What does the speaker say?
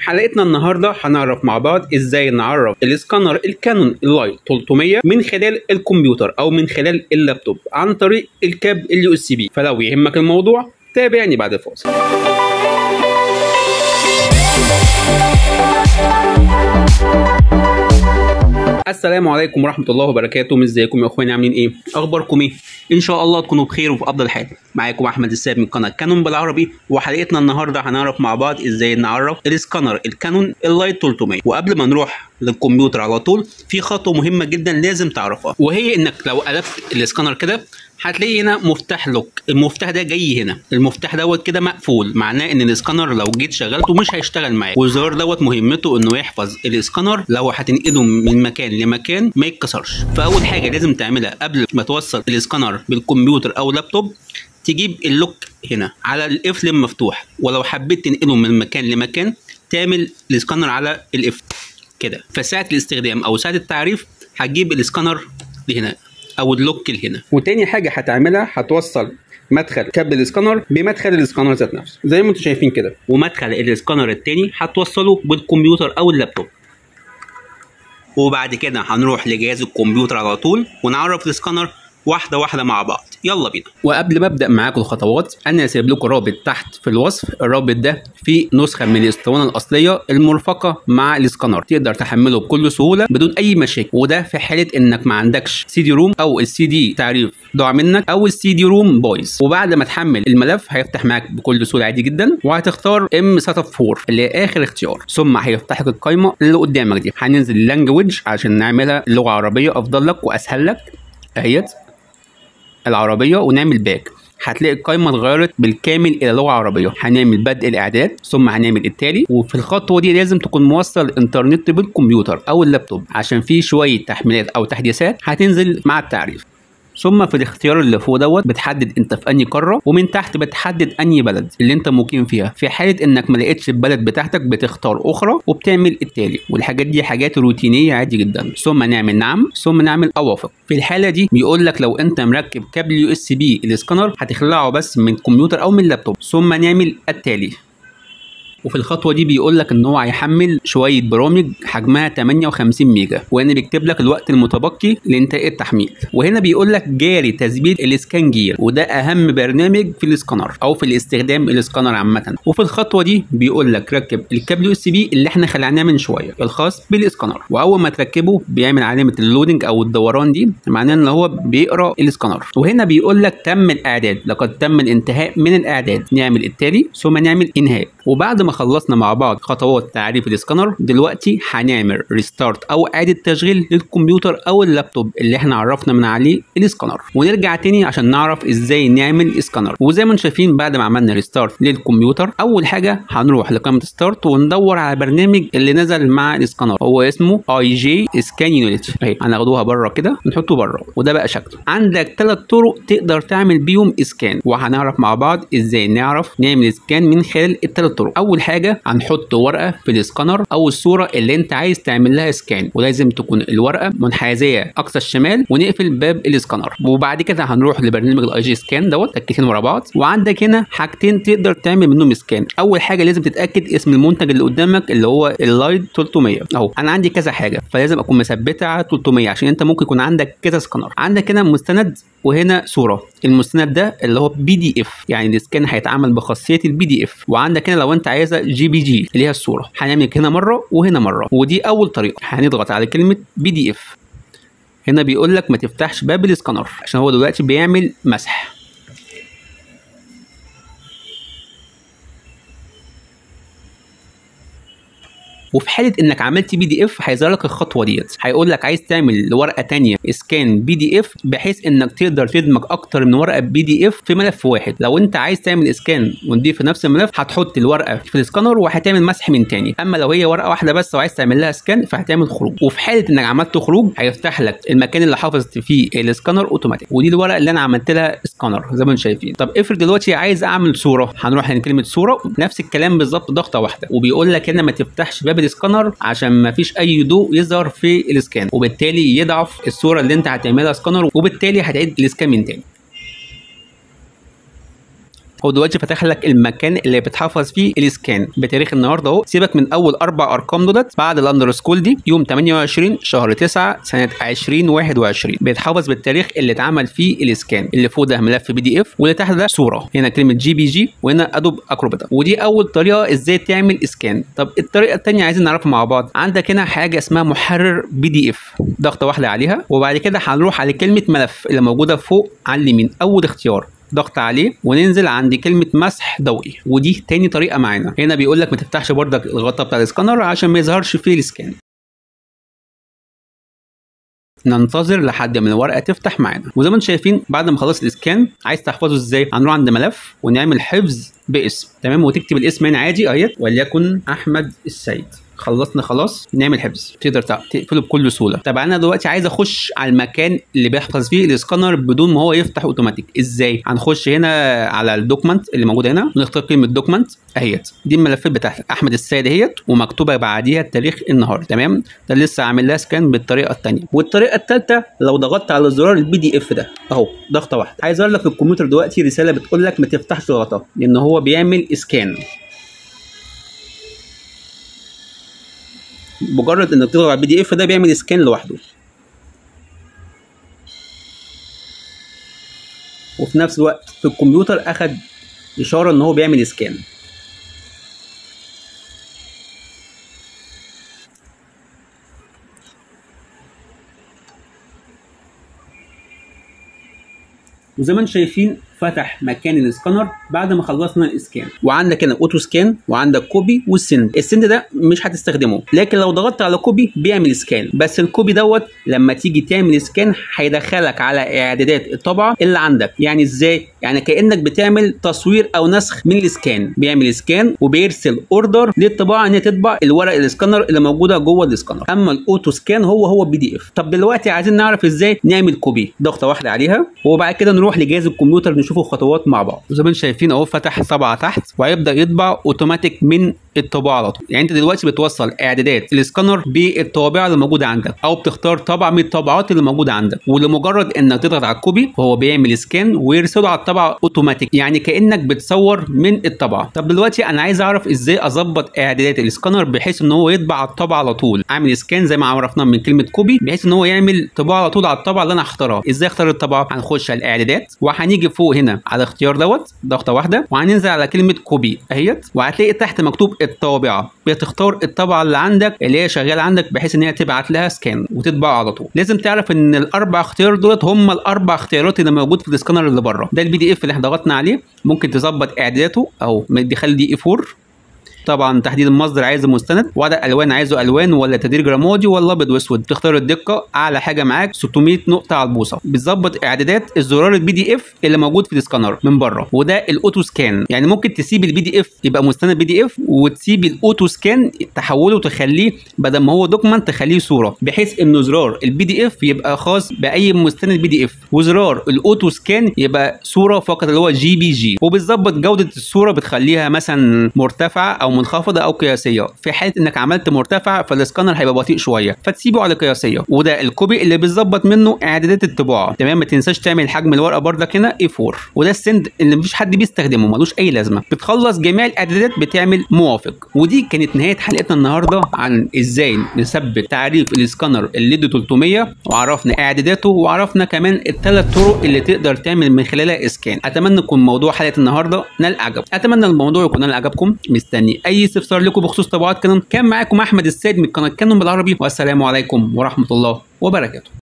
حلقتنا النهارده هنعرف مع بعض ازاي نعرف الاسكانر الكانون اللايت 300 من خلال الكمبيوتر او من خلال اللابتوب عن طريق الكابل اليو اس بي فلو يهمك الموضوع تابعني بعد الفاصل السلام عليكم ورحمة الله وبركاته ازيكم يا اخواني عاملين ايه؟ اخباركم ايه؟ ان شاء الله تكونوا بخير وفي افضل حال معاكم احمد الساب من قناة كانون بالعربي وحلقتنا النهارده هنعرف مع بعض ازاي نعرف الاسكانر الكانون اللايت 300 وقبل ما نروح للكمبيوتر على طول في خطوة مهمة جدا لازم تعرفها وهي انك لو قلبت الاسكانر كده هتلاقي هنا مفتاح لوك المفتاح ده جاي هنا المفتاح دوت كده مقفول معناه ان الاسكانر لو جيت شغلته مش هيشتغل معاك والزرار دوت مهمته انه يحفظ الاسكانر لو هتنقله من مكان لمكان ما يتكسرش فاول حاجه لازم تعملها قبل ما توصل الاسكانر بالكمبيوتر او لابتوب تجيب اللوك هنا على القفل المفتوح ولو حبيت تنقله من مكان لمكان تعمل الاسكانر على القفل كده فساعه الاستخدام او ساعه التعريف هتجيب الاسكانر لهنا او اللوك لهنا وتاني حاجه هتعملها هتوصل مدخل كابل الاسكانر بمدخل الاسكانر ذات نفسه زي ما انتم شايفين كده ومدخل الاسكانر التاني هتوصله بالكمبيوتر او اللابتوب وبعد كده هنروح لجهاز الكمبيوتر على طول ونعرف الاسكانر واحده واحده مع بعض يلا بينا وقبل ما ابدا معاكم الخطوات انا سايب لكم رابط تحت في الوصف الرابط ده فيه نسخه من الاسطوانه الاصليه المرفقه مع الاسكانر تقدر تحمله بكل سهوله بدون اي مشاكل وده في حاله انك ما عندكش سي دي روم او السي دي تعريف ضاع منك او السي دي روم بايظ وبعد ما تحمل الملف هيفتح معاك بكل سهوله عادي جدا وهتختار ام سيت اب 4 اللي هي اخر اختيار ثم هيفتح لك القائمه اللي قدامك دي هننزل اللانجوج عشان نعملها لغه عربيه افضل لك واسهل لك اهيت العربيه ونعمل باك هتلاقي القائمه اتغيرت بالكامل الى لغه عربيه هنعمل بدء الاعداد ثم هنعمل التالي وفي الخطوه دي لازم تكون موصل الانترنت بالكمبيوتر او اللابتوب عشان في شويه تحميلات او تحديثات هتنزل مع التعريف ثم في الاختيار اللي فوق دوت بتحدد انت في انهي قاره ومن تحت بتحدد انهي بلد اللي انت مقيم فيها في حاله انك ما لقيتش البلد بتاعتك بتختار اخرى وبتعمل التالي والحاجات دي حاجات روتينيه عادي جدا ثم نعمل نعم ثم نعمل اوافق في الحاله دي بيقول لك لو انت مركب كابل يو اس بي الاسكانر هتخلعه بس من كمبيوتر او من لابتوب ثم نعمل التالي وفي الخطوه دي بيقول لك ان هو هيحمل شويه برامج حجمها 58 ميجا وهنا بيكتب لك الوقت المتبقي لانتهاء التحميل وهنا بيقول لك جاري تثبيت الاسكان جير وده اهم برنامج في الاسكانر او في الاستخدام الاسكانر عامه وفي الخطوه دي بيقول لك ركب الكابل يو اس بي اللي احنا خلعناه من شويه الخاص بالاسكانر واول ما تركبه بيعمل علامه اللودنج او الدوران دي معناه ان هو بيقرا الاسكانر وهنا بيقول لك تم الاعداد لقد تم الانتهاء من الاعداد نعمل التالي ثم نعمل انهاء وبعد ما خلصنا مع بعض خطوات تعريف الاسكانر دلوقتي هنعمل ريستارت او اعاده تشغيل للكمبيوتر او اللابتوب اللي احنا عرفنا من عليه الاسكانر ونرجع تاني عشان نعرف ازاي نعمل اسكانر وزي ما انتم شايفين بعد ما عملنا ريستارت للكمبيوتر اول حاجه هنروح لقائمه ستارت وندور على البرنامج اللي نزل مع الاسكانر هو اسمه اي جي سكان يونت اهي هناخدوها بره كده نحطه بره وده بقى شكله عندك ثلاث طرق تقدر تعمل بيهم اسكان وهنعرف مع بعض ازاي نعرف نعمل اسكان من خلال الثلاث طرق اول حاجه هنحط ورقه في الاسكانر او الصوره اللي انت عايز تعمل لها سكان ولازم تكون الورقه منحازيه اقصى الشمال ونقفل باب الاسكانر وبعد كده هنروح لبرنامج الاي جي سكان دوت تكتين ورا بعض وعندك هنا حاجتين تقدر تعمل منهم سكان اول حاجه لازم تتاكد اسم المنتج اللي قدامك اللي هو اللايت 300 اهو انا عندي كذا حاجه فلازم اكون مثبتها على 300 عشان انت ممكن يكون عندك كذا سكانر عندك هنا مستند وهنا صوره المستند ده اللي هو بي دي اف يعني الاسكان هيتعمل بخاصيه البي دي اف وعندك هنا لو انت عايزها جي بي جي اللي هي الصوره هنعمل هنا مره وهنا مره ودي اول طريقه هنضغط على كلمه بي دي اف هنا بيقول لك ما تفتحش باب الاسكانر عشان هو دلوقتي بيعمل مسح وفي حاله انك عملت بي دي اف هيظهر لك الخطوه ديت هيقول لك عايز تعمل ورقه تانية اسكان بي دي اف بحيث انك تقدر تدمج اكتر من ورقه بي دي اف في ملف واحد لو انت عايز تعمل اسكان ونضيف في نفس الملف هتحط الورقه في الاسكانر وهتعمل مسح من تاني اما لو هي ورقه واحده بس وعايز تعمل لها سكان فهتعمل خروج وفي حاله انك عملت خروج هيفتح لك المكان اللي حافظت فيه الاسكانر اوتوماتيك ودي الورقه اللي انا عملت لها سكانر زي ما انتم شايفين طب افرض دلوقتي عايز اعمل صوره هنروح عند كلمه صوره نفس الكلام بالظبط ضغطه واحده وبيقول لك هنا ما تفتحش باب الاسكانر عشان ما فيش اي ضوء يظهر في الاسكان وبالتالي يضعف الصوره اللي انت هتعملها سكانر وبالتالي هتعيد الاسكان من تاني هو دلوقتي فاتح لك المكان اللي بتحفظ فيه الاسكان بتاريخ النهارده اهو سيبك من اول اربع ارقام دولت بعد الاندرسكول دي يوم 28 شهر 9 سنه 2021 بيتحفظ بالتاريخ اللي اتعمل فيه الاسكان اللي فوق ده ملف بي دي اف واللي تحت ده صوره هنا كلمه جي بي جي وهنا ادوب اكروباتا ودي اول طريقه ازاي تعمل اسكان طب الطريقه الثانيه عايزين نعرفها مع بعض عندك هنا حاجه اسمها محرر بي دي اف ضغطه واحده عليها وبعد كده هنروح على كلمه ملف اللي موجوده فوق على اليمين اول اختيار ضغط عليه وننزل عند كلمه مسح ضوئي ودي تاني طريقه معانا هنا بيقول لك ما تفتحش بردك الغطا بتاع السكانر عشان ما يظهرش فيه السكان ننتظر لحد ما الورقه تفتح معانا وزي ما انتم شايفين بعد ما خلص الاسكان عايز تحفظه ازاي هنروح عند ملف ونعمل حفظ باسم تمام وتكتب الاسم هنا عادي اهيت وليكن احمد السيد خلصنا خلاص نعمل حفظ تقدر تقفله بكل سهوله طب انا دلوقتي عايز اخش على المكان اللي بيحفظ فيه الاسكانر بدون ما هو يفتح اوتوماتيك ازاي هنخش هنا على الدوكمنت اللي موجود هنا ونختار كلمه دوكمنت اهيت دي الملفات بتاعت احمد السيد اهيت ومكتوبه بعديها التاريخ النهارده تمام ده لسه عامل لها سكان بالطريقه الثانيه والطريقه الثالثه لو ضغطت على زرار البي دي اف ده اهو ضغطه واحده هيظهر لك في الكمبيوتر دلوقتي رساله بتقول لك ما تفتحش الغطاء لان هو بيعمل اسكان مجرد انك تضغط على البي دي اف ده بيعمل سكان لوحده وفي نفس الوقت في الكمبيوتر اخد اشاره ان هو بيعمل سكان وزي ما انتم شايفين فتح مكان الاسكانر بعد ما خلصنا الاسكان وعندك هنا اوتو سكان وعندك كوبي والسند السند ده مش هتستخدمه لكن لو ضغطت على كوبي بيعمل سكان بس الكوبي دوت لما تيجي تعمل سكان هيدخلك على اعدادات الطبعه اللي عندك يعني ازاي يعني كانك بتعمل تصوير او نسخ من الاسكان بيعمل سكان وبيرسل اوردر للطباعه ان هي تطبع الورق الاسكانر اللي موجوده جوه الاسكانر اما الاوتو سكان هو هو بي دي اف طب دلوقتي عايزين نعرف ازاي نعمل كوبي ضغطه واحده عليها وبعد كده نروح لجهاز الكمبيوتر نشوف الخطوات مع بعض وزي ما انتم شايفين اهو فتح طبعه تحت وهيبدا يطبع اوتوماتيك من الطباعه على طول يعني انت دلوقتي بتوصل اعدادات الاسكانر بالطوابع اللي موجوده عندك او بتختار طبعه من الطبعات اللي موجوده عندك ولمجرد انك تضغط على الكوبي فهو بيعمل سكان ويرسله على الطبعه اوتوماتيك يعني كانك بتصور من الطبعه طب دلوقتي انا عايز اعرف ازاي اظبط اعدادات الاسكانر بحيث ان هو يطبع على الطبعه على طول اعمل سكان زي ما عرفنا من كلمه كوبي بحيث ان هو يعمل طباعه على طول على الطبعه اللي انا هختارها ازاي اختار الطبعه هنخش على الاعدادات وهنيجي فوق هنا على الاختيار دوت ضغطه واحده وهننزل على كلمه كوبي اهيت وهتلاقي تحت مكتوب الطابعه بتختار الطبعه اللي عندك اللي هي شغاله عندك بحيث ان هي تبعت لها سكان وتطبع على طول لازم تعرف ان الاربع اختيار دولت هم الاربع اختيارات اللي موجود في السكانر اللي بره ده البي دي اف اللي احنا ضغطنا عليه ممكن تظبط اعداداته اهو دخل دي اي 4 طبعا تحديد المصدر عايزه مستند وعدد الوان عايزه الوان ولا تدريج رمادي ولا ابيض واسود تختار الدقه اعلى حاجه معاك 600 نقطه على البوصه بتظبط اعدادات الزرار البي دي اف اللي موجود في السكانر من بره وده الاوتو سكان يعني ممكن تسيب البي دي اف يبقى مستند بي دي اف وتسيب الاوتو سكان تحوله وتخليه بدل ما هو دوكمنت تخليه صوره بحيث ان زرار البي دي اف يبقى خاص باي مستند بي دي اف وزرار الاوتو سكان يبقى صوره فقط اللي هو جي بي جي وبتظبط جوده الصوره بتخليها مثلا مرتفعه او منخفضه او قياسيه في حاله انك عملت مرتفع فالسكانر هيبقى بطيء شويه فتسيبه على قياسيه وده الكوبي اللي بتظبط منه اعدادات الطباعه تمام ما تنساش تعمل حجم الورقه بردك هنا اي 4 وده السند اللي مفيش حد بيستخدمه ملوش اي لازمه بتخلص جميع الاعدادات بتعمل موافق ودي كانت نهايه حلقتنا النهارده عن ازاي نثبت تعريف السكانر الليد 300 وعرفنا اعداداته وعرفنا كمان الثلاث طرق اللي تقدر تعمل من خلالها اسكان اتمنى يكون موضوع حلقه النهارده نال اعجاب اتمنى الموضوع يكون نال اعجابكم مستني اي استفسار لكم بخصوص طبعات كانون كان معاكم احمد السيد من قناه كانون بالعربي والسلام عليكم ورحمه الله وبركاته